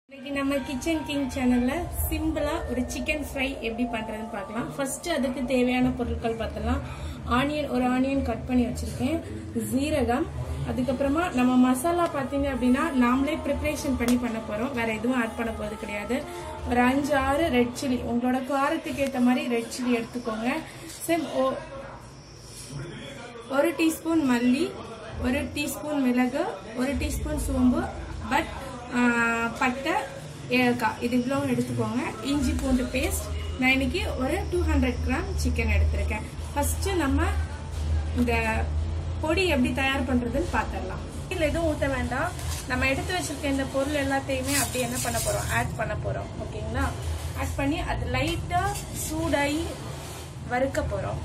இன்னைக்கு நம்ம kitchen king சேனல்ல சிம்பிளா ஒரு சிக்கன் ஃப்ரை எப்படி பண்றதுன்னு பார்க்கலாம் ஃபர்ஸ்ட் அதுக்கு தேவையான பொருட்கள் பார்த்தலாம் ஆனியன் ஒரு ஆனியன் கட் பண்ணி வச்சிருக்கேன் ஜீரகம் அதுக்கப்புறமா நம்ம மசாலா பார்த்தீங்க அப்படின்னா நாமளே ப்ரிப்பரேஷன் பண்ணி பண்ண போறோம் வேற எதுவும் ஆட் பண்ண போறது கிடையாது ஒரு அஞ்சு ஆறு ரெட் சில்லி உங்களோட காரத்துக்கு ஏற்ற மாதிரி ரெட் சில்லி எடுத்துக்கோங்க சேம் ஒரு டீஸ்பூன் மல்லி ஒரு டீஸ்பூன் மிளகு ஒரு டீஸ்பூன் சோம்பு பட் பட்டை ஏலக்காய் இது இவ்வளோ எடுத்துக்கோங்க இஞ்சி பூண்டு பேஸ்ட் நான் இன்னைக்கு ஒரு டூ ஹண்ட்ரட் கிராம் சிக்கன் எடுத்திருக்கேன் ஃபர்ஸ்ட் நம்ம இந்த பொடி எப்படி தயார் பண்றதுன்னு பார்த்துடலாம் இதில் எதுவும் ஊற்ற வேண்டாம் நம்ம எடுத்து வச்சிருக்க இந்த பொருள் எல்லாத்தையுமே அப்படி என்ன பண்ண போறோம் ஆட் பண்ண போறோம் ஓகேங்களா ஆட் பண்ணி அது லைட்டா சூடாகி வறுக்க போறோம்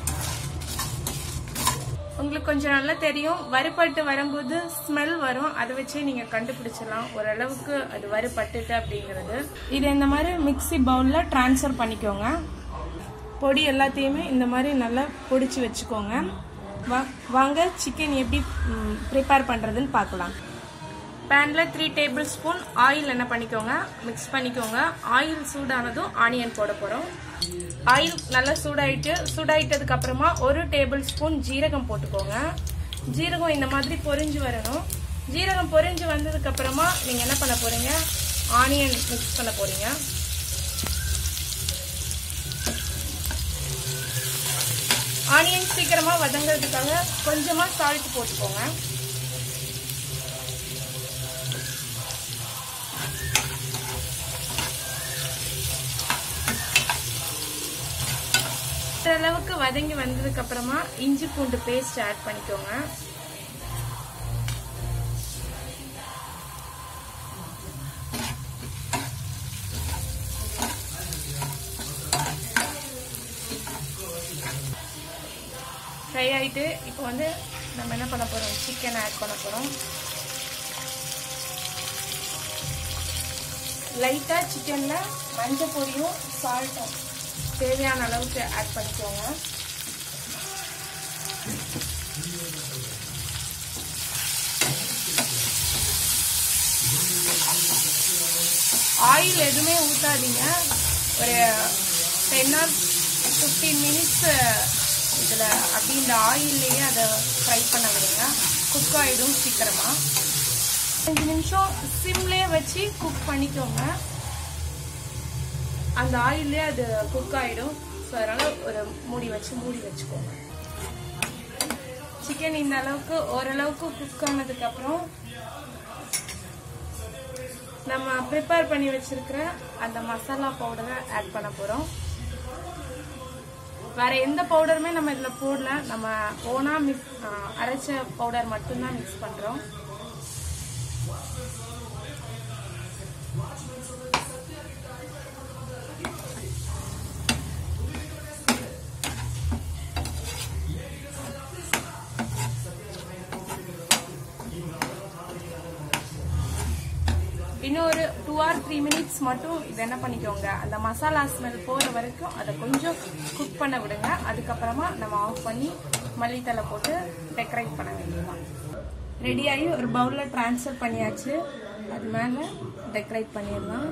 உங்களுக்கு கொஞ்சம் நல்லா தெரியும் வறுபட்டு வரும்போது ஸ்மெல் வரும் அதை வச்சே நீங்க கண்டுபிடிச்சிடலாம் ஓரளவுக்கு அது வறுபட்டுட்டு அப்படிங்கிறது இது இந்த மாதிரி மிக்ஸி பவுல்ல டிரான்ஸ்ஃபர் பண்ணிக்கோங்க பொடி எல்லாத்தையுமே இந்த மாதிரி நல்லா பொடிச்சு வச்சுக்கோங்க வா- வாங்க சிக்கன் எப்படி ப்ரிப்பேர் பண்றதுன்னு பார்க்கலாம் பேன்ல த்ரீ டேபிள் ஸ்பூன் ஆயில் என்ன பண்ணிக்கோங்க மிக்ஸ் பண்ணிக்கோங்க ஆயில் சூடானதும் ஆனியன் போட போறோம் ஆயில் நல்லா சூடாயிட்டு சூடாயிட்டதுக்கு அப்புறமா ஒரு டேபிள் ஸ்பூன் ஜீரகம் போட்டுக்கோங்க ஜீரகம் இந்த மாதிரி பொரிஞ்சு வரணும் ஜீரகம் பொரிஞ்சு வந்ததுக்கு அப்புறமா நீங்க என்ன பண்ண போறீங்க ஆனியன் மிக்ஸ் பண்ண போறீங்க ஆனியன் சீக்கிரமா வதங்கிறதுக்காக கொஞ்சமா சால்ட் போட்டுக்கோங்க இந்த அளவுக்கு வதங்கி வந்ததுக்கு அப்புறமா இஞ்சி பூண்டு பேஸ்ட் ஆட் பண்ணிக்கோங்க ஃப்ரை ஆயிட்டு இப்போ வந்து நம்ம என்ன பண்ண போறோம் சிக்கன் ஆட் பண்ண போறோம் லைட்டா சிக்கன்ல மஞ்சள் பொடியும் சால்ட்டும் தேவையான அளவுக்கு ஆட் பண்ணிக்கோங்க ஆயில் எதுவுமே ஊத்தாதீங்க ஒரு டென் ஆர் ஃபிஃப்டீன் மினிட்ஸ் இதில் அப்படி இந்த ஆயில்லையே அதை ஃப்ரை பண்ண விடுங்க குக் ஆகிடும் சீக்கிரமா அஞ்சு நிமிஷம் சிம்லேயே வச்சு குக் பண்ணிக்கோங்க அந்த ஆயிலே அது குக் ஆயிடும் ஸோ அதனால ஒரு மூடி வச்சு மூடி வச்சுக்கோங்க சிக்கன் இந்த அளவுக்கு ஓரளவுக்கு குக் ஆனதுக்கு அப்புறம் நம்ம ப்ரிப்பேர் பண்ணி வச்சிருக்கிற அந்த மசாலா பவுடரை ஆட் பண்ண போறோம் வேற எந்த பவுடருமே நம்ம இதுல போடல நம்ம ஓனா மிக்ஸ் அரைச்ச பவுடர் மட்டும்தான் மிக்ஸ் பண்றோம் இன்னும் ஒரு டூ ஆர் த்ரீ மினிட்ஸ் மட்டும் இது என்ன பண்ணிக்கோங்க அந்த மசாலா ஸ்மெல் போகிற வரைக்கும் அதை கொஞ்சம் குக் பண்ண விடுங்க அதுக்கப்புறமா நம்ம ஆஃப் பண்ணி மல்லித்தலை போட்டு டெக்கரேட் பண்ண வேண்டியதுதான் ரெடியாகி ஒரு பவுலில் ட்ரான்ஸ்ஃபர் பண்ணியாச்சு அது மேலே டெக்கரேட் பண்ணிடலாம்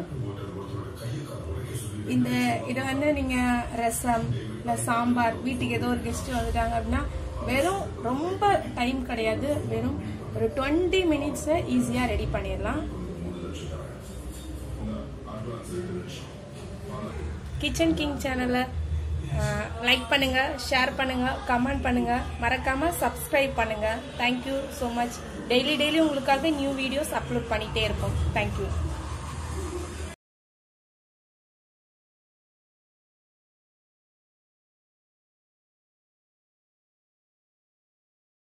இந்த இதை வந்து நீங்கள் ரசம் இல்லை சாம்பார் வீட்டுக்கு ஏதோ ஒரு கெஸ்ட் வந்துட்டாங்க அப்படின்னா வெறும் ரொம்ப டைம் கிடையாது வெறும் ஒரு டுவெண்ட்டி மினிட்ஸை ஈஸியாக ரெடி பண்ணிடலாம் கிச்சன் கிங் சேனலை லைக் பண்ணுங்க ஷேர் பண்ணுங்க கமெண்ட் பண்ணுங்க மறக்காம சப்ஸ்கிரைப் பண்ணுங்க thank you so much daily daily உங்களுக்காக நியூ வீடியோஸ் அப்லோட் பண்ணிட்டே இருப்போம் தேங்க்யூ